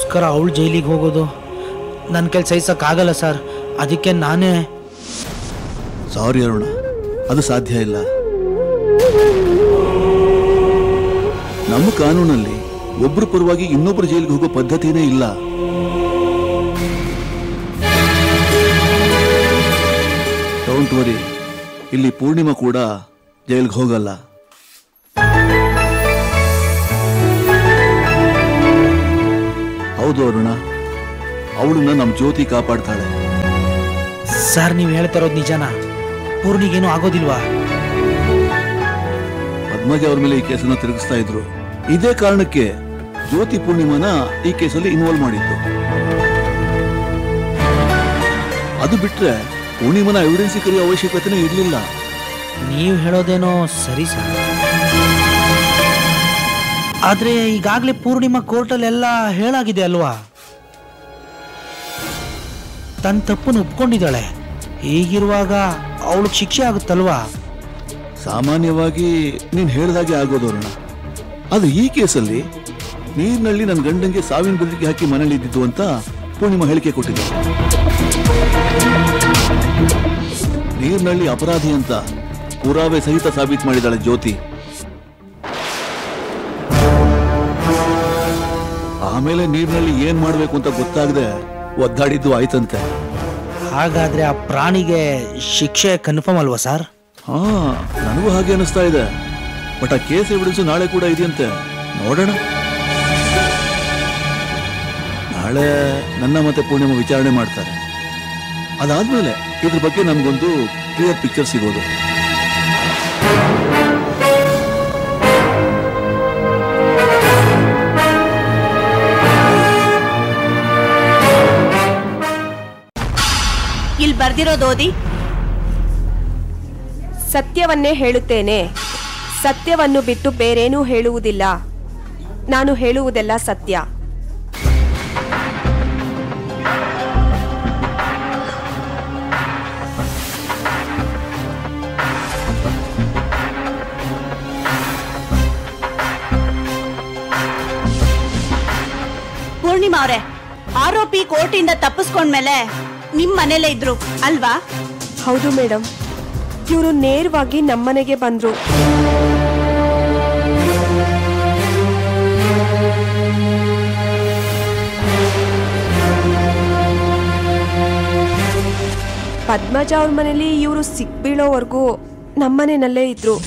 ನನಗೋಸ್ಕರ ಅವಳು ಜೈಲಿಗೆ ಹೋಗೋದು ನನ್ನ ಕೈಲಿ ಸಹಿಸೋಕ್ಕಾಗಲ್ಲ ಸರ್ ಅದಕ್ಕೆ ನಾನೇ ಸಾರಿ ಅರುಣ ಅದು ಸಾಧ್ಯ ಇಲ್ಲ ನಮ್ಮ ಕಾನೂನಲ್ಲಿ ಒಬ್ಬರು ಪರವಾಗಿ ಇನ್ನೊಬ್ಬರು ಜೈಲಿಗೆ ಹೋಗೋ ಪದ್ಧತಿನೇ ಇಲ್ಲ ಡೋಂಟ್ ವರಿ ಇಲ್ಲಿ ಪೂರ್ಣಿಮಾ ಕೂಡ ಜೈಲಿಗೆ ಹೋಗಲ್ಲ ಹೌದು ಅರುಣ ಅವಳನ್ನ ನಮ್ಮ ಜ್ಯೋತಿ ಕಾಪಾಡ್ತಾಳೆ ಸರ್ ನೀವು ಹೇಳ್ತಾ ಇರೋದು ನಿಜನಾ ಪೂರ್ಣಿಗೇನು ಆಗೋದಿಲ್ವಾ ಪದ್ಮಜ ಅವ್ರ ಮೇಲೆ ಈ ಕೇಸನ್ನ ತಿರುಗಿಸ್ತಾ ಇದ್ರು ಇದೇ ಕಾರಣಕ್ಕೆ ಜ್ಯೋತಿ ಪೂರ್ಣಿಮಾನ ಈ ಕೇಸಲ್ಲಿ ಇನ್ವಾಲ್ವ್ ಮಾಡಿತ್ತು ಅದು ಬಿಟ್ರೆ ಪೂರ್ಣಿಮನ ಎವಿಡೆನ್ಸ್ ಕರೆಯೋ ಅವಶ್ಯಕತೆನೇ ಇರಲಿಲ್ಲ ನೀವು ಹೇಳೋದೇನೋ ಸರಿ ಸರ್ ಆದ್ರೆ ಈಗಾಗಲೇ ಪೂರ್ಣಿಮಾ ಕೋರ್ಟಲ್ಲೆಲ್ಲ ಹೇಳಾಗಿದೆ ಅಲ್ವಾ ತನ್ನ ತಪ್ಪನ್ನು ಒಪ್ಕೊಂಡಿದ್ದಾಳೆ ಹೀಗಿರುವಾಗ ಅವಳಿಗೆ ಶಿಕ್ಷೆ ಆಗುತ್ತಲ್ವಾ ಸಾಮಾನ್ಯವಾಗಿ ನೀನ್ ಹೇಳ್ದಾಗೆ ಆಗೋದು ಅರುಣ ಆದ್ರೆ ಈ ಕೇಸಲ್ಲಿ ನೀರಿನಲ್ಲಿ ನನ್ನ ಗಂಡಂಗೆ ಸಾವಿನ ಬೆದರಿಕೆ ಹಾಕಿ ಮನೇಲಿ ಇದ್ದಿದ್ದು ಅಂತ ಪೂರ್ಣಿಮಾ ಹೇಳಿಕೆ ಕೊಟ್ಟಿದ್ದ ನೀರಿನಲ್ಲಿ ಅಪರಾಧಿ ಅಂತ ಪುರಾವೆ ಸಹಿತ ಸಾಬೀತು ಮಾಡಿದಾಳೆ ಜ್ಯೋತಿ ಆಮೇಲೆ ನೀರಿನಲ್ಲಿ ಏನ್ ಮಾಡ್ಬೇಕು ಅಂತ ಗೊತ್ತಾಗದೆ ಒದ್ದಾಡಿದ್ದು ಆಯ್ತಂತೆ ಹಾಗಾದ್ರೆ ಆ ಪ್ರಾಣಿಗೆ ಶಿಕ್ಷೆ ಕನ್ಫರ್ಮ್ ಅಲ್ವಾ ಸರ್ ಹಾ ನನಗೂ ಹಾಗೆ ಅನಿಸ್ತಾ ಇದೆ ಬಟ್ ಆ ಕೇಸ್ ಎವಿಡೆನ್ಸ್ ನಾಳೆ ಕೂಡ ಇದೆಯಂತೆ ನೋಡೋಣ ನಾಳೆ ನನ್ನ ಮತ್ತೆ ಪೂರ್ಣಿಮಾ ವಿಚಾರಣೆ ಮಾಡ್ತಾರೆ ಅದಾದ್ಮೇಲೆ ಇದ್ರ ಬಗ್ಗೆ ನಮ್ಗೊಂದು ಕ್ಲಿಯರ್ ಪಿಕ್ಚರ್ ಸಿಗೋದು ಇಲ್ಲಿ ಬರ್ದಿರೋದು ಓದಿ ಸತ್ಯವನ್ನೇ ಹೇಳುತ್ತೇನೆ ಸತ್ಯವನ್ನು ಬಿಟ್ಟು ಬೇರೇನೂ ಹೇಳುವುದಿಲ್ಲ ನಾನು ಹೇಳುವುದೆಲ್ಲ ಸತ್ಯ ಪೂರ್ಣಿಮಾ ಅವರೇ ಆರೋಪಿ ಕೋರ್ಟಿಂದ ತಪ್ಪಿಸ್ಕೊಂಡ್ಮೇಲೆ ನಿಮ್ ಮನೇಲೇ ಇದ್ರು ಅಲ್ವಾ ಹೌದು ಮೇಡಮ್ ಇವರು ನೇರವಾಗಿ ನಮ್ಮನೆಗೆ ಬಂದ್ರು ಪದ್ಮಜ ಅವ್ರ ಮನೇಲಿ ಇವರು ಸಿಕ್ಬೀಳೋವರೆಗೂ ನಮ್ಮನೆಯಲ್ಲೇ ಇದ್ರು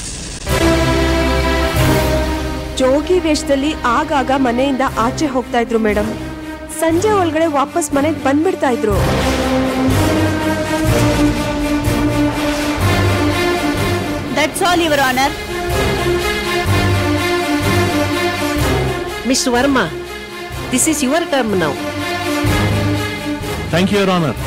ಜೋಗಿ ವೇಷದಲ್ಲಿ ಆಗಾಗ ಮನೆಯಿಂದ ಆಚೆ ಹೋಗ್ತಾ ಇದ್ರು ಮೇಡಮ್ ಸಂಜೆ ಒಳಗಡೆ ವಾಪಸ್ ಮನೆಗೆ ಬಂದ್ಬಿಡ್ತಾ ಇದ್ರು that's all your honour Miss Verma, this is your term now. Thank you your honour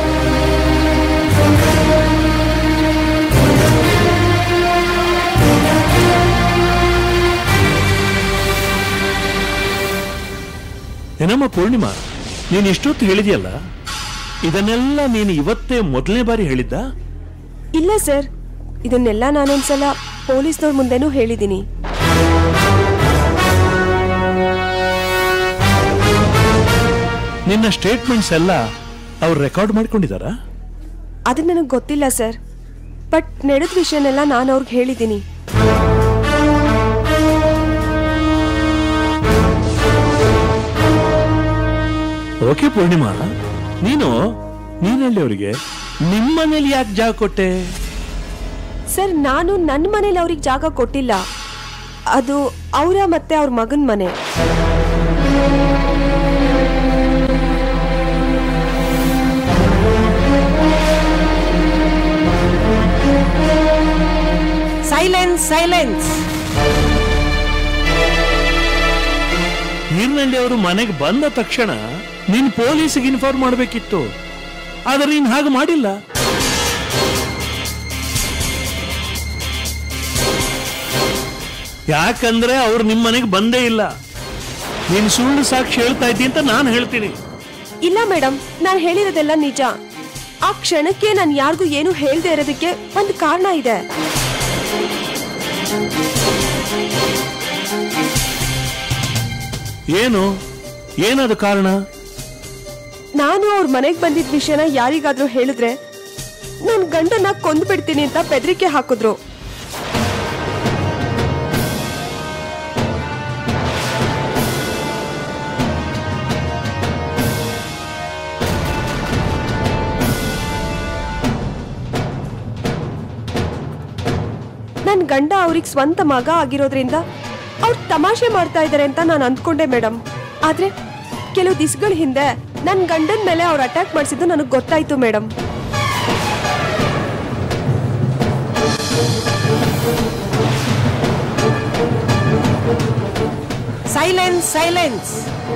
ಏನಮ್ಮ ಪೂರ್ಣಿಮಾ ನೀನು ಇಷ್ಟೊತ್ತು ಹೇಳಿದ್ಯಲ್ಲ ಇದನ್ನೆಲ್ಲ ನೀನು ಇವತ್ತೇ ಮೊದಲನೇ ಬಾರಿ ಹೇಳಿದ್ದ ಇಲ್ಲ ಸರ್ ಇದನ್ನೆಲ್ಲ ನಾನೊಂದ್ಸಲ ಪೊಲೀಸ್ನವ್ರ ಮುಂದೆನೂ ಹೇಳಿದ್ದೀನಿ ನಿನ್ನ ಸ್ಟೇಟ್ಮೆಂಟ್ಸ್ ಎಲ್ಲ ಅವ್ರು ರೆಕಾರ್ಡ್ ಮಾಡ್ಕೊಂಡಿದ್ದಾರಾ ಅದು ನನಗೆ ಗೊತ್ತಿಲ್ಲ ಸರ್ ಬಟ್ ನಡೆದ ವಿಷಯನೆಲ್ಲ ನಾನು ಅವ್ರಿಗೆ ಹೇಳಿದ್ದೀನಿ ಓಕೆ ಪೂರ್ಣಿಮಾ ನೀನು ನೀನಳ್ಳಿ ಅವರಿಗೆ ನಿಮ್ಮನೇಲಿ ಯಾಕೆ ಜಾಗ ಕೊಟ್ಟೆ ಸರ್ ನಾನು ನನ್ನ ಮನೇಲಿ ಅವ್ರಿಗೆ ಜಾಗ ಕೊಟ್ಟಿಲ್ಲ ಅದು ಅವರ ಮತ್ತೆ ಅವ್ರ ಮಗನ ಮನೆ Silence, silence. ನೀರ್ನಳ್ಳಿ ಅವರು ಮನೆಗೆ ಬಂದ ತಕ್ಷಣ ನೀನ್ ಪೊಲೀಸಿಗೆ ಇನ್ಫಾರ್ಮ್ ಮಾಡಬೇಕಿತ್ತು ಆದ್ರೆ ನೀನ್ ಹಾಗೆ ಮಾಡಿಲ್ಲ ಯಾಕಂದ್ರೆ ಅವ್ರು ನಿಮ್ಮ ಮನೆಗೆ ಬಂದೇ ಇಲ್ಲ ನೀನ್ ಸುಳ್ಳು ಸಾಕ್ಷಿ ಹೇಳ್ತಾ ಇದ್ದಿ ಅಂತ ನಾನು ಹೇಳ್ತೀನಿ ಇಲ್ಲ ಮೇಡಮ್ ನಾನು ಹೇಳಿರೋದೆಲ್ಲ ನಿಜ ಆ ಕ್ಷಣಕ್ಕೆ ನಾನು ಯಾರಿಗೂ ಏನು ಹೇಳ್ದೆ ಇರೋದಕ್ಕೆ ಒಂದು ಕಾರಣ ಇದೆ ಏನು ಏನದು ಕಾರಣ ನಾನು ಅವ್ರ ಮನೆಗ್ ಬಂದಿದ್ ವಿಷಯನ ಯಾರಿಗಾದ್ರೂ ಹೇಳಿದ್ರೆ ನನ್ ಗಂಡನ್ನ ಕೊಂದ್ಬಿಡ್ತೀನಿ ಅಂತ ಬೆದರಿಕೆ ಹಾಕಿದ್ರು ನನ್ ಗಂಡ ಅವ್ರಿಗೆ ಸ್ವಂತ ಮಗ ಆಗಿರೋದ್ರಿಂದ ಅವ್ರು ತಮಾಷೆ ಮಾಡ್ತಾ ಇದಾರೆ ಅಂತ ನಾನು ಅಂದ್ಕೊಂಡೆ ಮೇಡಮ್ ಆದ್ರೆ ಕೆಲವು ದಿವಸಗಳ ಹಿಂದೆ ನನ್ ಗಂಡನ ಮೇಲೆ ಅವ್ರು ಅಟ್ಯಾಕ್ ಮಾಡಿಸಿದ್ದು ನನಗೆ ಗೊತ್ತಾಯ್ತು ಮೇಡಮ್ ಸೈಲೆನ್ಸ್ ಸೈಲೆನ್ಸ್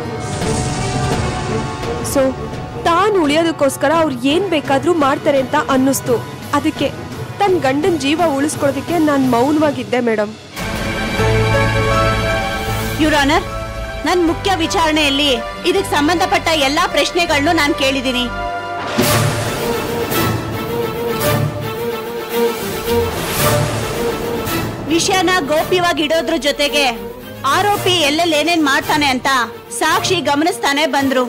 ಸೊ ತಾನು ಉಳಿಯೋದಕ್ಕೋಸ್ಕರ ಅವ್ರು ಏನ್ ಬೇಕಾದ್ರೂ ಮಾಡ್ತಾರೆ ಅಂತ ಅನ್ನಿಸ್ತು ಅದಕ್ಕೆ ತನ್ನ ಗಂಡನ ಜೀವ ಉಳಿಸ್ಕೊಳ್ಳೋದಕ್ಕೆ ನಾನು ಮೌನವಾಗಿದ್ದೆ ಮೇಡಮ್ ಯುವರ್ ಆನರ್ ನನ್ ಮುಖ್ಯ ವಿಚಾರಣೆಯಲ್ಲಿ ಇದಕ್ ಸಂಬಂಧಪಟ್ಟ ಎಲ್ಲಾ ಪ್ರಶ್ನೆಗಳನ್ನು ನಾನು ಕೇಳಿದ್ದೀನಿ ವಿಷಯನ ಗೋಪ್ಯವಾಗಿ ಇಡೋದ್ರ ಜೊತೆಗೆ ಆರೋಪಿ ಎಲ್ಲೆಲ್ಲಿ ಏನೇನ್ ಮಾಡ್ತಾನೆ ಅಂತ ಸಾಕ್ಷಿ ಗಮನಿಸ್ತಾನೆ ಬಂದ್ರು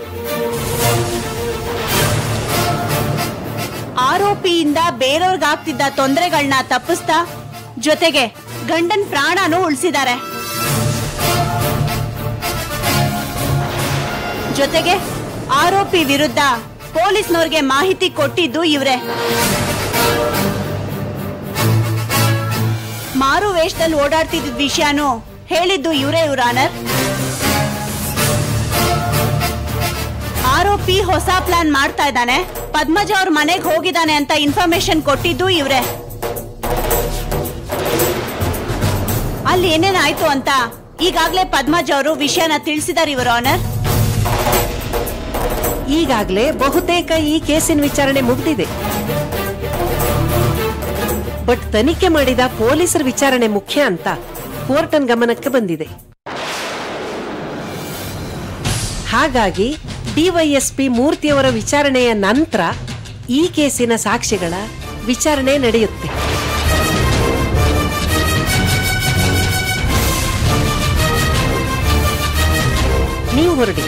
ಆರೋಪಿಯಿಂದ ಬೇರೆಯವ್ರಿಗಾಗ್ತಿದ್ದ ತೊಂದರೆಗಳನ್ನ ತಪ್ಪಿಸ್ತಾ ಜೊತೆಗೆ ಗಂಡನ್ ಪ್ರಾಣನೂ ಉಳಿಸಿದ್ದಾರೆ ಜೊತೆಗೆ ಆರೋಪಿ ವಿರುದ್ಧ ಪೊಲೀಸ್ನವ್ರಿಗೆ ಮಾಹಿತಿ ಕೊಟ್ಟಿದ್ದು ಇವ್ರೆ ಮಾರು ವೇಷದಲ್ಲಿ ಓಡಾಡ್ತಿದ್ದ ವಿಷಯನೂ ಹೇಳಿದ್ದು ಇವರೇ ಇವ್ರ ಆನರ್ ಆರೋಪಿ ಹೊಸ ಪ್ಲಾನ್ ಮಾಡ್ತಾ ಇದ್ದಾನೆ ಪದ್ಮಜ ಅವ್ರ ಮನೆಗೆ ಹೋಗಿದ್ದಾನೆ ಅಂತ ಇನ್ಫಾರ್ಮೇಶನ್ ಕೊಟ್ಟಿದ್ದು ಇವ್ರೆ ಅಲ್ಲಿ ಏನೇನಾಯ್ತು ಅಂತ ಈಗಾಗ್ಲೇ ಪದ್ಮಜ ಅವರು ವಿಷಯನ ತಿಳಿಸಿದಾರೆ ಇವ್ರ ಆನರ್ ಈಗಾಗಲೇ ಬಹುತೇಕ ಈ ಕೇಸಿನ ವಿಚಾರಣೆ ಮುಗ್ದಿದೆ ಬಟ್ ತನಿಖೆ ಮಾಡಿದ ಪೊಲೀಸರ ವಿಚಾರಣೆ ಮುಖ್ಯ ಅಂತ ಕೋರ್ಟನ್ ಗಮನಕ್ಕೆ ಬಂದಿದೆ ಹಾಗಾಗಿ ಡಿವೈಎಸ್ಪಿ ಮೂರ್ತಿಯವರ ವಿಚಾರಣೆಯ ನಂತರ ಈ ಕೇಸಿನ ಸಾಕ್ಷಿಗಳ ವಿಚಾರಣೆ ನಡೆಯುತ್ತೆ ನೀವು ಹೊರಡಿ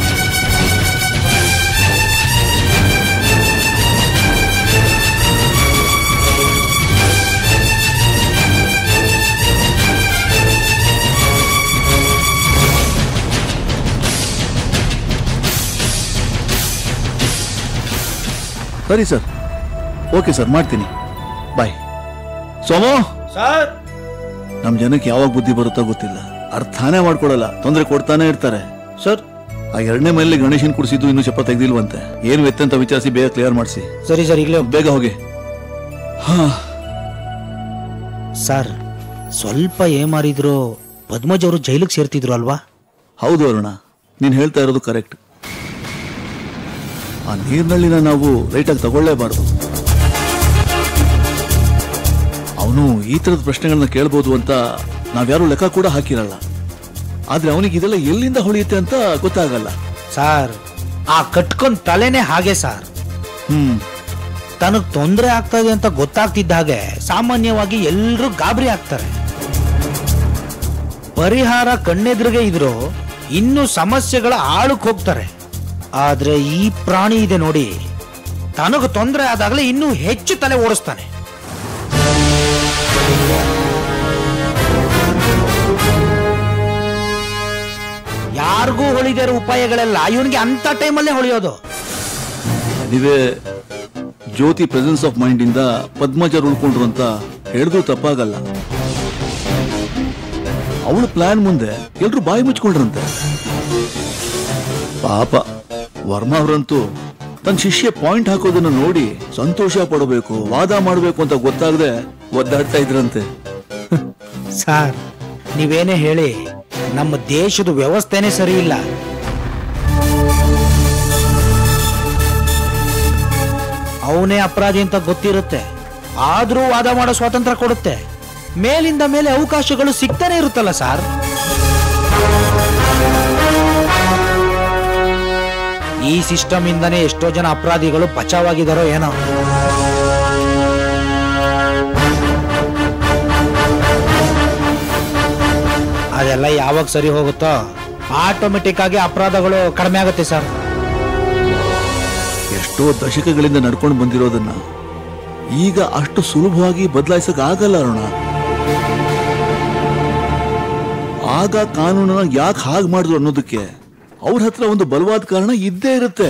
ಸರಿ ಸರ್ ಓಕೆ ಸರ್ ಮಾಡ್ತೀನಿ ಬಾಯ್ ಸೋಮು ಸರ್ ನಮ್ ಜನಕ್ಕೆ ಯಾವಾಗ ಬುದ್ಧಿ ಬರುತ್ತೋ ಗೊತ್ತಿಲ್ಲ ಅರ್ಥಾನೇ ಮಾಡ್ಕೊಡಲ್ಲ ತೊಂದರೆ ಕೊಡ್ತಾನೆ ಇರ್ತಾರೆ ಸರ್ ಆ ಎರಡನೇ ಮನೇಲಿ ಗಣೇಶನ್ ಕುಡಿಸಿದ್ದು ಇನ್ನೂ ಚಪ್ಪ ತೆಗ್ದಿಲ್ವಂತೆ ಏನು ವ್ಯತ್ಯಂತ ವಿಚಾರಿಸಿ ಬೇಗ ಕ್ಲಿಯರ್ ಮಾಡಿಸಿ ಸರಿ ಸರ್ ಈಗಲೇ ಬೇಗ ಹೋಗಿ ಹಾ ಸರ್ ಸ್ವಲ್ಪ ಏಮಾರಿದ್ರು ಪದ್ಮಜ್ ಅವರು ಜೈಲಿಗೆ ಸೇರ್ತಿದ್ರು ಅಲ್ವಾ ಹೌದು ಅರುಣ ನೀನ್ ಹೇಳ್ತಾ ಇರೋದು ಕರೆಕ್ಟ್ ಆ ನೀರ್ನಳ್ಳಿನ ನಾವು ರೈಟಾಗಿ ತಗೊಳ್ಳೇಬಾರ್ದು ಅವನು ಈ ತರದ ಪ್ರಶ್ನೆಗಳನ್ನ ಕೇಳ್ಬೋದು ಅಂತ ನಾವ್ಯಾರು ಲೆಕ್ಕ ಕೂಡ ಹಾಕಿರಲ್ಲ ಆದ್ರೆ ಅವನಿಗೆ ಇದೆಲ್ಲ ಎಲ್ಲಿಂದ ಹೊಳೆಯುತ್ತೆ ಅಂತ ಗೊತ್ತಾಗಲ್ಲ ಸರ್ ಆ ಕಟ್ಕೊಂಡ್ ತಲೆನೇ ಹಾಗೆ ಸರ್ ಹ್ಮ್ ತನಗ್ ತೊಂದರೆ ಆಗ್ತಾ ಇದೆ ಅಂತ ಗೊತ್ತಾಗ್ತಿದ್ದ ಹಾಗೆ ಸಾಮಾನ್ಯವಾಗಿ ಎಲ್ರೂ ಗಾಬರಿ ಆಗ್ತಾರೆ ಪರಿಹಾರ ಕಣ್ಣೆದುರಿಗೆ ಇದ್ರು ಇನ್ನು ಸಮಸ್ಯೆಗಳ ಆಳಕ್ ಹೋಗ್ತಾರೆ ಆದ್ರೆ ಈ ಪ್ರಾಣಿ ಇದೆ ನೋಡಿ ತನಗ ತೊಂದರೆ ಆದಾಗಲೇ ಇನ್ನೂ ಹೆಚ್ಚು ತಲೆ ಓಡಿಸ್ತಾನೆ ಯಾರಿಗೂ ಹೊಳಿದೇ ಇರೋ ಉಪಾಯಗಳೆಲ್ಲ ಇವನಿಗೆ ಅಂತ ಟೈಮಲ್ಲೇ ಹೊಳೆಯೋದು ನೀವೇ ಜ್ಯೋತಿ ಪ್ರೆಸೆನ್ಸ್ ಆಫ್ ಮೈಂಡ್ ಇಂದ ಪದ್ಮಜರು ಉಳ್ಕೊಂಡ್ರು ಅಂತ ಹೇಳಿದ್ರು ತಪ್ಪಾಗಲ್ಲ ಅವಳು ಪ್ಲಾನ್ ಮುಂದೆ ಎಲ್ರು ಬಾಯಿ ಮುಚ್ಕೊಂಡ್ರಂತೆ ಪಾಪ ವರ್ಮಾ ಅವರಂತೂ ತನ್ನ ಶಿಷ್ಯ ಪಾಯಿಂಟ್ ಹಾಕೋದನ್ನ ನೋಡಿ ಸಂತೋಷ ಪಡಬೇಕು ವಾದ ಮಾಡಬೇಕು ಅಂತ ಗೊತ್ತಾಗದೆ ಒದ್ದಾಡ್ತಾ ಇದ್ರಂತೆ ಸರ್ ನೀವೇನೇ ಹೇಳಿ ನಮ್ಮ ದೇಶದ ವ್ಯವಸ್ಥೆನೇ ಸರಿ ಇಲ್ಲ ಅವನೇ ಅಪರಾಧಿ ಅಂತ ಗೊತ್ತಿರುತ್ತೆ ಆದ್ರೂ ವಾದ ಮಾಡೋ ಸ್ವಾತಂತ್ರ್ಯ ಕೊಡುತ್ತೆ ಮೇಲಿಂದ ಮೇಲೆ ಅವಕಾಶಗಳು ಸಿಗ್ತಾನೆ ಇರುತ್ತಲ್ಲ ಸರ್ ಈ ಸಿಸ್ಟಮ್ ಇಂದನೇ ಎಷ್ಟೋ ಜನ ಅಪರಾಧಿಗಳು ಬಚಾವಾಗಿದಾರೋ ಏನೋ ಅದೆಲ್ಲ ಯಾವಾಗ ಸರಿ ಹೋಗುತ್ತೋ ಆಟೋಮೆಟಿಕ್ ಆಗಿ ಅಪರಾಧಗಳು ಕಡಿಮೆ ಆಗುತ್ತೆ ಸರ್ ಎಷ್ಟೋ ದಶಕಗಳಿಂದ ನಡ್ಕೊಂಡು ಬಂದಿರೋದನ್ನ ಈಗ ಅಷ್ಟು ಸುಲಭವಾಗಿ ಬದಲಾಯಿಸಕ್ ಆಗಲ್ಲ ಅರುಣ ಆಗ ಕಾನೂನನ್ನ ಯಾಕೆ ಹಾಗೆ ಮಾಡಿದ್ರು ಅನ್ನೋದಕ್ಕೆ ಅವ್ರ ಹತ್ರ ಒಂದು ಬಲವಾದ ಕಾರಣ ಇದ್ದೇ ಇರುತ್ತೆ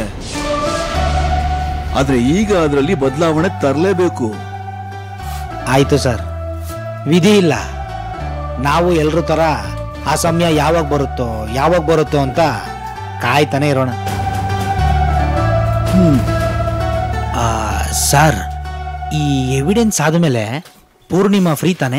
ಆದ್ರೆ ಈಗ ಅದರಲ್ಲಿ ಬದಲಾವಣೆ ತರಲೇಬೇಕು ಆಯ್ತು ಸರ್ ವಿಧಿ ಇಲ್ಲ ನಾವು ಎಲ್ರ ತರ ಆ ಸಮಯ ಯಾವಾಗ ಬರುತ್ತೋ ಯಾವಾಗ ಬರುತ್ತೋ ಅಂತ ಕಾಯ್ತಾನೆ ಇರೋಣ ಆ, ಸರ್ ಈ ಎವಿಡೆನ್ಸ್ ಆದಮೇಲೆ ಪೂರ್ಣಿಮಾ ಫ್ರೀ ತಾನೆ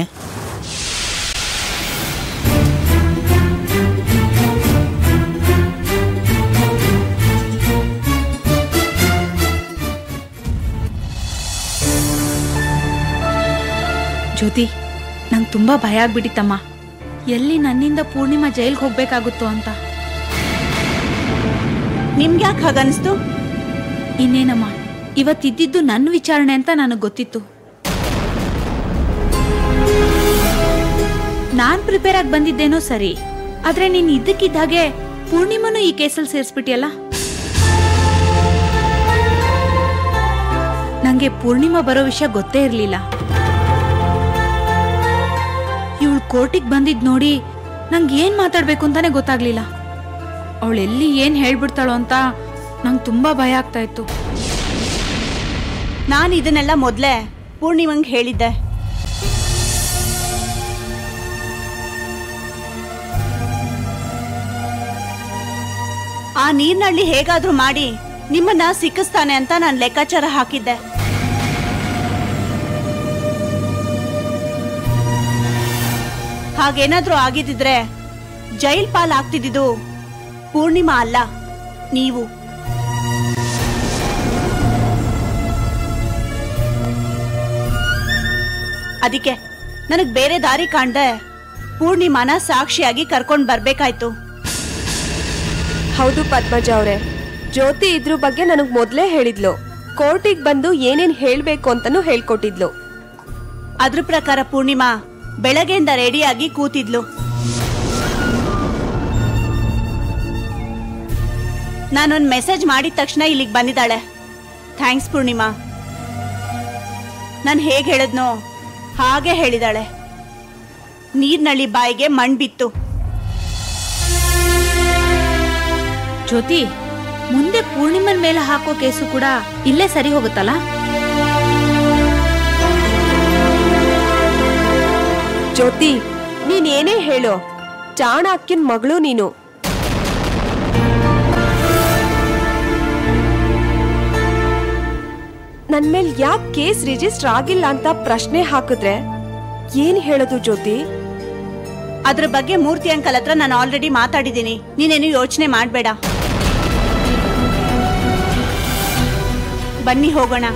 ಜ್ಯೋತಿ ನಂಗೆ ತುಂಬಾ ಭಯ ಆಗ್ಬಿಟ್ಟಿತ್ತಮ್ಮ ಎಲ್ಲಿ ನನ್ನಿಂದ ಪೂರ್ಣಿಮಾ ಜೈಲ್ಗೆ ಹೋಗ್ಬೇಕಾಗುತ್ತೋ ಅಂತ ನಿಮ್ಗೆ ಯಾಕೆ ಹಾಗನ್ಸ್ತು ಇನ್ನೇನಮ್ಮ ಇವತ್ತಿದ್ದಿದ್ದು ನನ್ನ ವಿಚಾರಣೆ ಅಂತ ನನಗೆ ಗೊತ್ತಿತ್ತು ನಾನ್ ಪ್ರಿಪೇರ್ ಆಗಿ ಬಂದಿದ್ದೇನೋ ಸರಿ ಆದ್ರೆ ನೀನ್ ಇದ್ದಕ್ಕಿದ್ದ ಹಾಗೆ ಪೂರ್ಣಿಮನು ಈ ಕೇಸಲ್ಲಿ ಸೇರಿಸ್ಬಿಟ್ಟಿಯಲ್ಲ ನಂಗೆ ಪೂರ್ಣಿಮಾ ಬರೋ ವಿಷಯ ಗೊತ್ತೇ ಇರ್ಲಿಲ್ಲ ಇವಳು ಕೋರ್ಟಿಗೆ ಬಂದಿದ್ ನೋಡಿ ನಂಗೆ ಏನ್ ಮಾತಾಡ್ಬೇಕು ಅಂತಾನೆ ಗೊತ್ತಾಗ್ಲಿಲ್ಲ ಅವಳೆಲ್ಲಿ ಏನ್ ಹೇಳ್ಬಿಡ್ತಾಳೋ ಅಂತ ನಂಗೆ ತುಂಬಾ ಭಯ ಆಗ್ತಾ ಇತ್ತು ನಾನು ಇದನ್ನೆಲ್ಲ ಮೊದಲೇ ಪೂರ್ಣಿಮಂಗ್ ಹೇಳಿದ್ದೆ ಆ ನೀರ್ನಳ್ಳಿ ಹೇಗಾದ್ರೂ ಮಾಡಿ ನಿಮ್ಮನ್ನ ಸಿಕ್ಕಿಸ್ತಾನೆ ಅಂತ ನಾನು ಲೆಕ್ಕಾಚಾರ ಹಾಕಿದ್ದೆ ಹಾಗೇನಾದ್ರೂ ಆಗಿದ್ದಿದ್ರೆ ಜೈಲ್ ಪಾಲ್ ಆಗ್ತಿದ್ದು ಪೂರ್ಣಿಮಾ ಅಲ್ಲ ನೀವು ಅದಕ್ಕೆ ನನಗ್ ಬೇರೆ ದಾರಿ ಕಾಣ್ದೆ ಪೂರ್ಣಿಮಾನ ಸಾಕ್ಷಿಯಾಗಿ ಕರ್ಕೊಂಡ್ ಬರ್ಬೇಕಾಯ್ತು ಹೌದು ಪದ್ಮಜ ಅವರೇ ಜ್ಯೋತಿ ಇದ್ರ ಬಗ್ಗೆ ನನಗ್ ಮೊದ್ಲೇ ಹೇಳಿದ್ಲು ಕೋರ್ಟಿಗೆ ಬಂದು ಏನೇನ್ ಹೇಳ್ಬೇಕು ಅಂತಾನು ಹೇಳ್ಕೊಟ್ಟಿದ್ಲು ಅದ್ರ ಪ್ರಕಾರ ಪೂರ್ಣಿಮಾ ಬೆಳಗ್ಗೆಯಿಂದ ರೆಡಿಯಾಗಿ ಕೂತಿದ್ಲು ನಾನೊಂದ್ ಮೆಸೇಜ್ ಮಾಡಿದ ತಕ್ಷಣ ಇಲ್ಲಿಗೆ ಬಂದಿದ್ದಾಳೆ ಥ್ಯಾಂಕ್ಸ್ ಪೂರ್ಣಿಮಾ ನಾನು ಹೇಗೆ ಹೇಳಿದ್ನೋ ಹಾಗೆ ಹೇಳಿದಾಳೆ ನೀರ್ನಳ್ಳಿ ಬಾಯಿಗೆ ಮಣ್ ಬಿತ್ತು ಜ್ಯೋತಿ ಮುಂದೆ ಪೂರ್ಣಿಮನ್ ಮೇಲೆ ಹಾಕೋ ಕೇಸು ಕೂಡ ಇಲ್ಲೇ ಸರಿ ಹೋಗುತ್ತಲ್ಲ ಜ್ಯೋತಿ ನೀನ್ ಏನೇ ಹೇಳು ಚಾಣಕ್ಯನ್ ಮಗಳು ನೀನು ನನ್ ಮೇಲ್ ಯಾಕೆ ಕೇಸ್ ರಿಜಿಸ್ಟರ್ ಆಗಿಲ್ಲ ಅಂತ ಪ್ರಶ್ನೆ ಹಾಕಿದ್ರೆ ಏನ್ ಹೇಳೋದು ಜ್ಯೋತಿ ಅದ್ರ ಬಗ್ಗೆ ಮೂರ್ತಿ ಅಂಕಲ್ ಹತ್ರ ನಾನು ಆಲ್ರೆಡಿ ಮಾತಾಡಿದ್ದೀನಿ ನೀನೇನು ಯೋಚನೆ ಮಾಡಬೇಡ ಬನ್ನಿ ಹೋಗೋಣ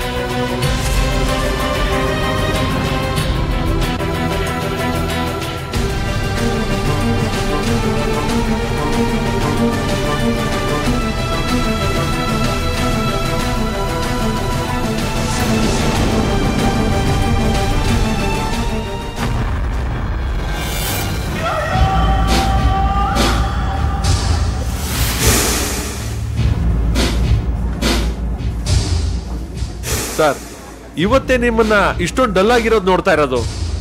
ಸರ್ ಇವತ್ತೇ ನಿಮ್ಮನ್ನ ಇಷ್ಟೊಂದು ಡಲ್ ಆಗಿರೋದು ನೋಡ್ತಾ ಇರೋದು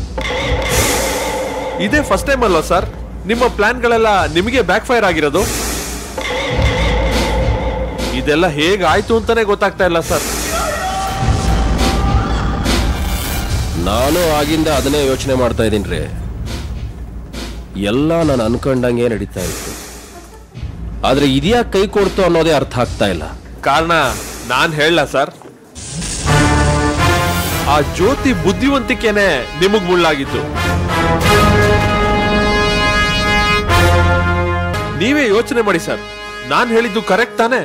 ಇದೇ ಫಸ್ಟ್ ಟೈಮ್ ಅಲ್ವಾ ಸರ್ ನಿಮ್ಮ ಪ್ಲಾನ್ಗಳೆಲ್ಲ ನಿಮಗೆ ಬ್ಯಾಕ್ ಫೈರ್ ಆಗಿರೋದು ಇದೆಲ್ಲ ಹೇಗಾಯ್ತು ಅಂತಾನೆ ಗೊತ್ತಾಗ್ತಾ ಇಲ್ಲ ಸರ್ ನಾನು ಆಗಿಂದ ಅದನ್ನೇ ಯೋಚನೆ ಮಾಡ್ತಾ ಇದ್ದೀನಿ ರೀ ಎಲ್ಲ ನಾನು ಅನ್ಕೊಂಡಂಗೆ ನಡೀತಾ ಇತ್ತು ಆದ್ರೆ ಇದ್ಯಾಕೆ ಕೈ ಕೊಡ್ತು ಅನ್ನೋದೇ ಅರ್ಥ ಆಗ್ತಾ ಇಲ್ಲ ಕಾರಣ ನಾನ್ ಹೇಳಲ್ಲ ಸರ್ ಆ ಜ್ಯೋತಿ ಬುದ್ಧಿವಂತಿಕೆನೆ ನಿಮಗ್ ಮುಳ್ಳಾಗಿತ್ತು ನೀವೇ ಯೋಚನೆ ಮಾಡಿ ಸರ್ ನಾನ್ ಹೇಳಿದ್ದು ಕರೆಕ್ಟ್ ತಾನೆ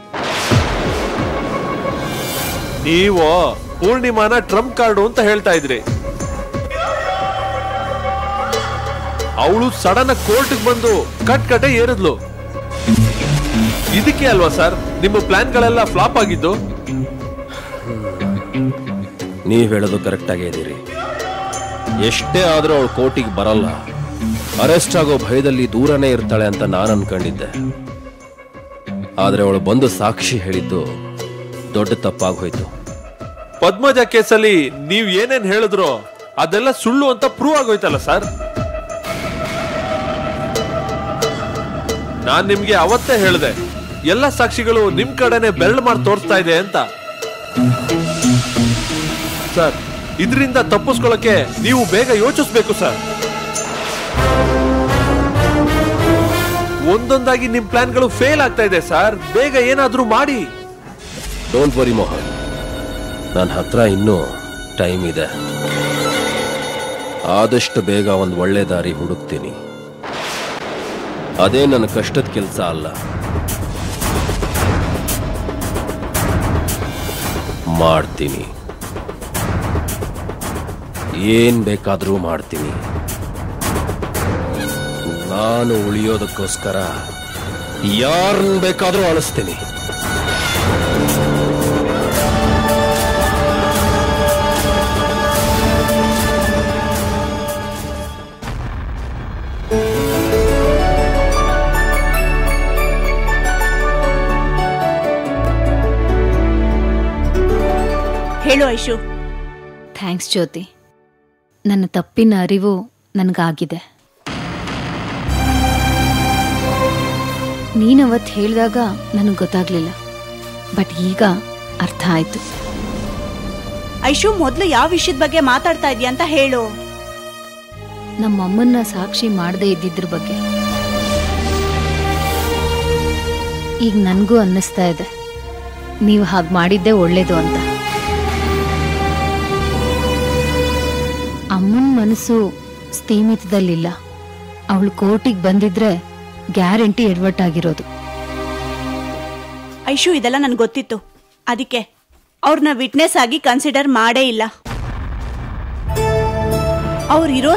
ನೀವು ಪೂರ್ಣಿಮಾನ ಟ್ರಂಪ್ ಕಾರ್ಡು ಅಂತ ಹೇಳ್ತಾ ಇದ್ರಿ ಅವಳು ಸಡನ್ ಕೋರ್ಟ್ಗೆ ಬಂದು ಕಟ್ ಕಟೆ ಏರಿದ್ಲು ಇದಕ್ಕೆ ಅಲ್ವಾ ಸರ್ ನಿಮ್ಮ ಪ್ಲಾನ್ಗಳೆಲ್ಲ ಫ್ಲಾಪ್ ಆಗಿದ್ದು ನೀವು ಹೇಳೋದು ಕರೆಕ್ಟ್ ಆಗೇ ಇದೀರಿ ಎಷ್ಟೇ ಆದ್ರೂ ಅವಳು ಕೋರ್ಟಿಗೆ ಬರಲ್ಲ ಅರೆಸ್ಟ್ ಆಗೋ ಭಯದಲ್ಲಿ ದೂರನೇ ಇರ್ತಾಳೆ ಅಂತ ನಾನು ಅನ್ಕೊಂಡಿದ್ದೆ ಆದ್ರೆ ಅವಳು ಬಂದು ಸಾಕ್ಷಿ ಹೇಳಿದ್ದು ದೊಡ್ಡ ತಪ್ಪಾಗೋಯ್ತು ಪದ್ಮಜ ಕೇಸಲ್ಲಿ ನೀವ್ ಏನೇನ್ ಹೇಳಿದ್ರು ಅದೆಲ್ಲ ಸುಳ್ಳು ಅಂತ ಪ್ರೂವ್ ಆಗೋಯ್ತಲ್ಲ ಸರ್ ನಾನ್ ನಿಮ್ಗೆ ಅವತ್ತೇ ಹೇಳಿದೆ ಎಲ್ಲ ಸಾಕ್ಷಿಗಳು ನಿಮ್ ಕಡೆನೆ ಬೆರಳು ಮಾಡಿ ತೋರಿಸ್ತಾ ಇದೆ ಅಂತ ಸರ್ ಇದರಿಂದ ತಪ್ಪಿಸ್ಕೊಳ್ಳಕ್ಕೆ ನೀವು ಬೇಗ ಯೋಚಿಸ್ಬೇಕು ಸರ್ ಒಂದೊಂದಾಗಿ ನಿಮ್ ಪ್ಲಾನ್ಗಳು ಫೇಲ್ ಆಗ್ತಾ ಇದೆ ಸರ್ ಬೇಗ ಏನಾದ್ರೂ ಮಾಡಿ ಡೋಂಟ್ ವರಿ ಮೋಹನ್ ನನ್ನ ಹತ್ರ ಇನ್ನೂ ಟೈಮ್ ಇದೆ ಆದಷ್ಟು ಬೇಗ ಒಂದು ಒಳ್ಳೆ ದಾರಿ ಹುಡುಕ್ತೀನಿ ಅದೇ ನನ್ನ ಕಷ್ಟದ ಕೆಲಸ ಅಲ್ಲ ಮಾಡ್ತೀನಿ ಏನ್ ಬೇಕಾದರೂ ಮಾಡ್ತೀನಿ ನಾನು ಉಳಿಯೋದಕ್ಕೋಸ್ಕರ ಯಾರನ್ನ ಬೇಕಾದರೂ ಅಳಿಸ್ತೀನಿ ಹೇಳು ಐಶು ಥ್ಯಾಂಕ್ಸ್ ಜ್ಯೋತಿ ನನ್ನ ತಪ್ಪಿನ ಅರಿವು ನನಗಾಗಿದೆ ನೀನವತ್ತು ಹೇಳಿದಾಗ ನನಗೆ ಗೊತ್ತಾಗ್ಲಿಲ್ಲ ಬಟ್ ಈಗ ಅರ್ಥ ಆಯ್ತು ಐಶು ಮೊದ್ಲು ಯಾವ ವಿಷಯದ ಬಗ್ಗೆ ಮಾತಾಡ್ತಾ ಇದೀಯ ಅಂತ ಹೇಳು ನಮ್ಮಮ್ಮನ್ನ ಸಾಕ್ಷಿ ಮಾಡದೇ ಇದ್ದಿದ್ರ ಬಗ್ಗೆ ಈಗ ನನಗೂ ಅನ್ನಿಸ್ತಾ ಇದೆ ನೀವು ಹಾಗೆ ಮಾಡಿದ್ದೇ ಒಳ್ಳೇದು ಅಂತ ಅಮ್ಮನ ಮನಸ್ಸು ಸ್ಥೀಮಿತದಲ್ಲಿಲ್ಲ ಅವಳು ಕೋರ್ಟಿಗೆ ಬಂದಿದ್ರೆ ಗ್ಯಾರಂಟಿ ಎಡ್ವರ್ಟ್ ಐಶು ಇದೆಲ್ಲ ನನ್ಗೆ ಗೊತ್ತಿತ್ತು ಅದಕ್ಕೆ ಅವ್ರನ್ನ ವಿಟ್ನೆಸ್ ಆಗಿ ಕನ್ಸಿಡರ್ ಮಾಡೇ ಇಲ್ಲ ಅವ್ರಿರೋ